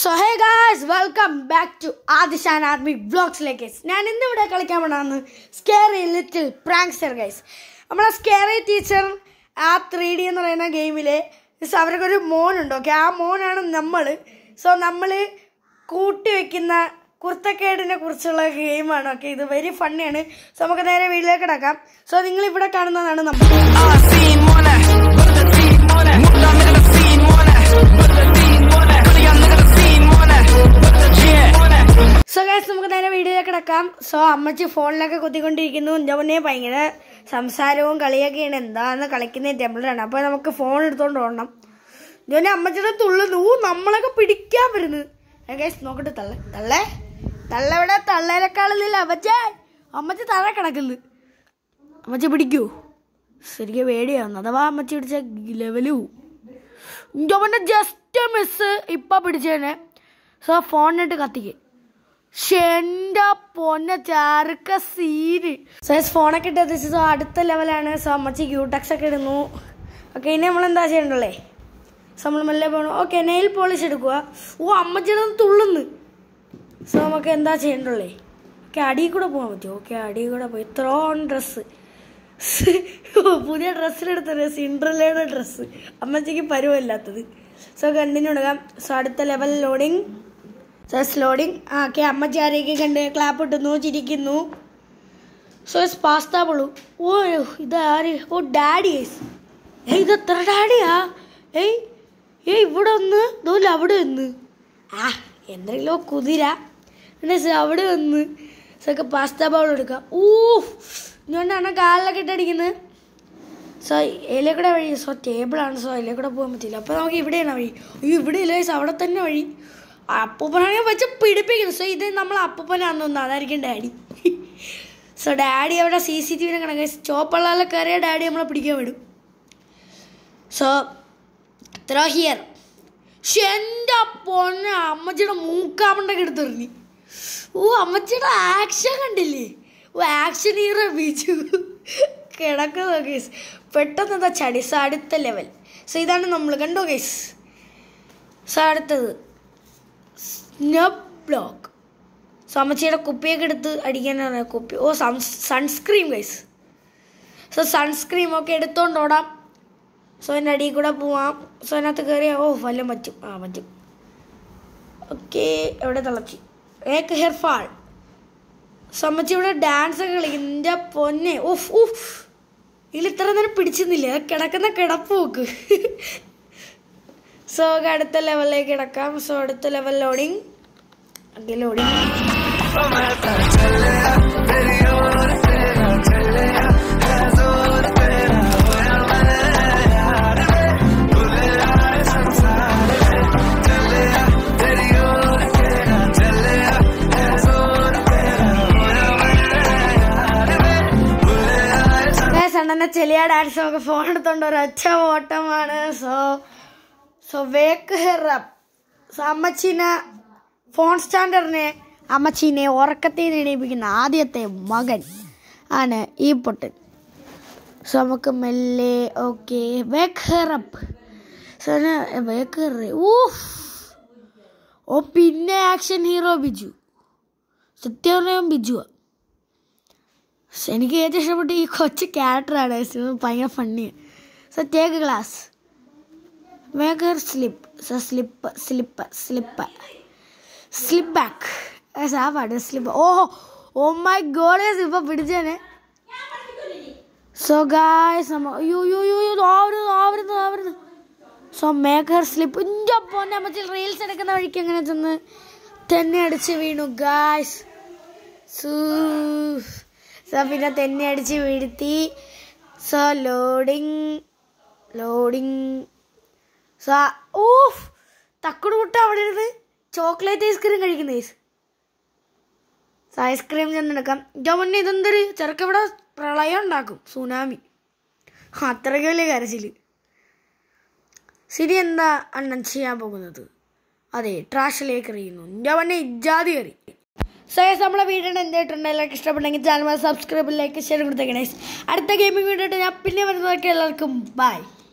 So hey guys welcome back to Adishan army വ്ളോഗ്സിലേക്ക് ഞാൻ ഇന്നിവിടെ കളിക്കാൻ പോണാന്ന് സ്കേറി ലിറ്റിൽ പ്രാങ്ക്സ്റ്റർ ഗൈസ് നമ്മളെ സ്കേറി ടീച്ചർ ആ ത്രീ ഡി എന്ന് പറയുന്ന ഗെയിമിൽ അവർക്കൊരു മോനുണ്ട് ഓക്കെ ആ മോനാണ് നമ്മൾ സോ നമ്മൾ കൂട്ടി വെക്കുന്ന കുർത്തക്കേടിനെ കുറിച്ചുള്ള ഗെയിമാണ് ഓക്കെ ഇത് വെരി ഫണ്ണിയാണ് സോ നമുക്ക് നേരെ വീട്ടിലേക്ക് കിടക്കാം സോ നിങ്ങൾ ഇവിടെ കാണുന്നതാണ് നമ്മൾ Ah, scene money, but the scene money. Mutta nigga the scene money, but the scene money. But the young nigga the scene money, but the yeah money. So guys നമുക്ക് നേരെ വീഡിയോയിലേക്ക് കിടക്കാം സോ അമ്മച്ചി ഫോണിലൊക്കെ കുത്തിക്കൊണ്ടിരിക്കുന്നു ജവനെ ഭയങ്കര സംസാരവും കളിയൊക്കെയാണ് എന്താന്ന് കളിക്കുന്ന ടെമ്പിളാണ് അപ്പോൾ നമുക്ക് ഫോൺ എടുത്തോണ്ട് ഓടണം ജോനെ അമ്മച്ചിയുടെ തുള്ളുന്നു ഊ നമ്മളൊക്കെ പിടിക്കാൻ വരുന്നു ഗൈസ് നോക്കട്ടെ തള്ള തള്ളേ തള്ള ഇവിടെ തള്ളേനെക്കാളില്ല അമ്മച്ചേ അമ്മച്ചി തറ കിടക്കുന്നു അമ്മച്ചി പിടിക്കൂ ശരിക്കും പേടിയാവുന്നു അഥവാ അമ്മച്ചി പിടിച്ച ലെവലു ജോവന്റെ ജസ്റ്റ് മിസ് ഇപ്പൊ പിടിച്ചേനെ സോ ഫോണിട്ട് കത്തിക്ക് ഷെന്റെ പൊന്ന ചാറുക്ക സീന് സൈസ് ഫോണൊക്കെ ഇട്ട് എത്തിച്ചു സോ അടുത്ത ലെവലാണ് സോ അമ്മച്ചി ക്യൂടെക്സ് ഒക്കെ ഇടുന്നു ഓക്കെ ഇനി നമ്മൾ എന്താ ചെയ്യണ്ടല്ലേ സോ നമ്മൾ മെല്ലെ പോകണം ഓക്കെ നെയിൽ പോളിഷ് എടുക്കുക ഓ അമ്മച്ചിയുടെ തുള്ളുന്നു സോ നമുക്ക് എന്താ ചെയ്യണ്ടല്ലേ ഓക്കെ അടിയിൽ കൂടെ പോകാൻ പറ്റുമോ ഓക്കെ അടിയിൽ കൂടെ പോയി ത്രോ ഓൺ ഡ്രസ്സ് പുതിയ ഡ്രസ്സിലെടുത്ത സിൻഡ്രലയുടെ ഡ്രസ്സ് അമ്മച്ചിക്ക് പരുവല്ലാത്തത് സോ കണ്ടിന്യൂ എടുക്കാം സോ അടുത്ത ലെവൽ ലോഡിങ് സോ ലോഡിങ് ആ ഓക്കെ അമ്മച്ചി ആരെയൊക്കെ കണ്ട് ക്ലാപ്പ് ഇട്ടുന്നു ചിരിക്കുന്നു സോ പാസ്ത പൊളു ഓ ഇത് ആര് ഓ ഡാഡി ഏയ് ഇത് എത്ര ഡാഡിയാ ഏയ് ഏയ് ഇവിടെ ഒന്ന് ഇതുപോലെ അവിടെ ഒന്ന് ആ എന്തെങ്കിലും കുതിര പിന്നെ സോ അവിടെ ഒന്ന് സൊക്കെ പാസ്ത ബൗൾ എടുക്കാം ഊ ഇതുകൊണ്ടാണ് കാലിലൊക്കെ ഇട്ടടിക്കുന്നത് സോ ഇതിലെ കൂടെ വഴി സോ ടേബിളാണ് സോ അതിലെ കൂടെ പോകാൻ പറ്റില്ല അപ്പോൾ നമുക്ക് ഇവിടെയാണ് വഴി അയ്യോ ഇവിടെ ഇല്ല guys, അവിടെ തന്നെ വഴി അപ്പൂപ്പനാണെ വെച്ച് പിടിപ്പിക്കുന്നു സോ ഇത് നമ്മൾ അപ്പൂപ്പനാണെന്ന് തോന്നുന്നു അതായിരിക്കും ഡാഡി സോ ഡാഡി അവിടെ സി സി ടി വിനെ കണക്ക് ചോപ്പള്ളാലെ കയറിയ ഡാഡി നമ്മളെ പിടിക്കാൻ വിടും സോ ത്രോ ഹിയർ എൻ്റെ പൊന്നെ അമ്മച്ചിയുടെ മൂക്കാമണ്ടൊക്കെ എടുത്തെറിഞ്ഞു ഓ അമ്മച്ചിയുടെ ആക്ഷൻ കണ്ടില്ലേ ഓ ആക്ഷൻ ഹീറോ ബീച്ചു കിടക്കുന്ന കേസ് പെട്ടെന്ന് എന്താ ചടി സോ അടുത്ത ലെവൽ സോ ഇതാണ് നമ്മൾ കണ്ടോ കേസ് സോ അടുത്തത് സ്നബ് ബ്ലോക്ക് സോ അമ്മച്ചിയുടെ കുപ്പിയൊക്കെ എടുത്ത് അടിക്കാനാണ് കുപ്പി ഓ sun sunscreen guys so sunscreen ഒക്കെ എടുത്തോണ്ട് ഓടാം സോ അതിൻ്റെ അടിയിൽ കൂടെ പോവാം സോ അതിനകത്ത് കയറിയാൽ ഓ വല്ലതും പറ്റും ആ പറ്റും ഓക്കെ എവിടെ തിളച്ചു ഏക്ക് ഹെയർ ഫാൾ സമ്മച്ചി ഇവിടെ ഡാൻസ് ഒക്കെ കളിക്കുന്നു എൻ്റെ പൊന്നെ ഉഫ് ഉഫ് ഇതിൽ ഇത്ര നേരം പിടിച്ചിരുന്നില്ല കിടക്കുന്ന കിടപ്പ് നോക്ക് സോ അടുത്ത ലെവലിലേക്ക് കിടക്കാം സോ അടുത്ത ലെവൽ ലോഡിങ് ഓക്കെ ലോഡിങ് സണ്ണന്റെ ചെലിയ ഡാൻസ് നമുക്ക് ഫോൺ എടുത്തോണ്ട് ഒരൊറ്റ ഓട്ടമാണ് so so wake her up so അമ്മച്ചീനെ ഫോൺ സ്റ്റാൻഡറിനെ അമ്മച്ചീനെ ഉറക്കത്തിൽ നിന്ന് എണീപ്പിക്കുന്ന ആദ്യത്തെ മകൻ ആണ് ഈ പൊട്ടൻ സോ നമുക്ക് മെല്ലെ okay wake her up so wake her ഊഫ് ഓ പിന്നെ ആക്ഷൻ ഹീറോ ബിജു സത്യം പറയാൻ ബിജുവാ പക്ഷെ എനിക്ക് ഏറ്റവും ഇഷ്ടപ്പെട്ട ഈ കൊച്ചു ക്യാരക്ടറാണ് ഭയങ്കര ഫണ്ണിയാണ് so take glass make her slip so slip slip slip slip back ആ പാട്ട് സ്ലിപ്പ് ഓഹോ ഓ മൈ ഗോഡ് ഇപ്പൊ പിടിച്ചേനെ സോ ഗായ്സ് നമ്മ അയ്യോ അയ്യോ അയ്യോ അയ്യോ ആവരുന്നു ആവരുന്നു ആവരുന്നു സോ മേക്ക് ഹെർ സ്ലിപ്പ് ഇൻ്റെ പൊന്നെ അമ്മച്ചിൽ റീൽസ് എടുക്കുന്ന വഴിക്ക് എങ്ങനെ ചെന്ന് തന്നെ അടിച്ച് വീണു ഗായ്സ് സൂ സോ പിന്നെ തന്നെ അടിച്ച് വീഴ്ത്തി സോ ലോഡിങ് ലോഡിങ് സോ ഓഫ് തക്കുട് മുട്ട അവിടെ ഇരുന്ന് ചോക്ലേറ്റ് ഐസ്ക്രീം കഴിക്കുന്ന ഐസ് സോ ഐസ്ക്രീം ചെന്നെടുക്കാം എൻ്റെ മുന്നേ ഇതെന്തൊരു ചെറുക്ക ഇവിടെ പ്രളയം ഉണ്ടാക്കും സുനാമി അത്രയ്ക്ക് വലിയ കരച്ചിൽ ശരി എന്താ അണ്ണൻ ചെയ്യാൻ പോകുന്നത് അതെ ട്രാഷിലേക്ക് എറിയുന്നു എൻ്റെ മുന്നേ ഇജാതി കയറി സോ യെസ് നമ്മളെ വീഡിയോ എന്തായിട്ടുണ്ട് എല്ലാവർക്കും ഇഷ്ടപ്പെട്ടെങ്കിൽ ചാനൽ സബ്സ്ക്രൈബ് ലൈക്ക് ഷെയർ കൊടുത്തേക്കണേ അടുത്ത ഗെയിമിംഗ് വീഡിയോ ഞാൻ പിന്നെ വരുന്നതൊക്കെ എല്ലാവർക്കും ബൈ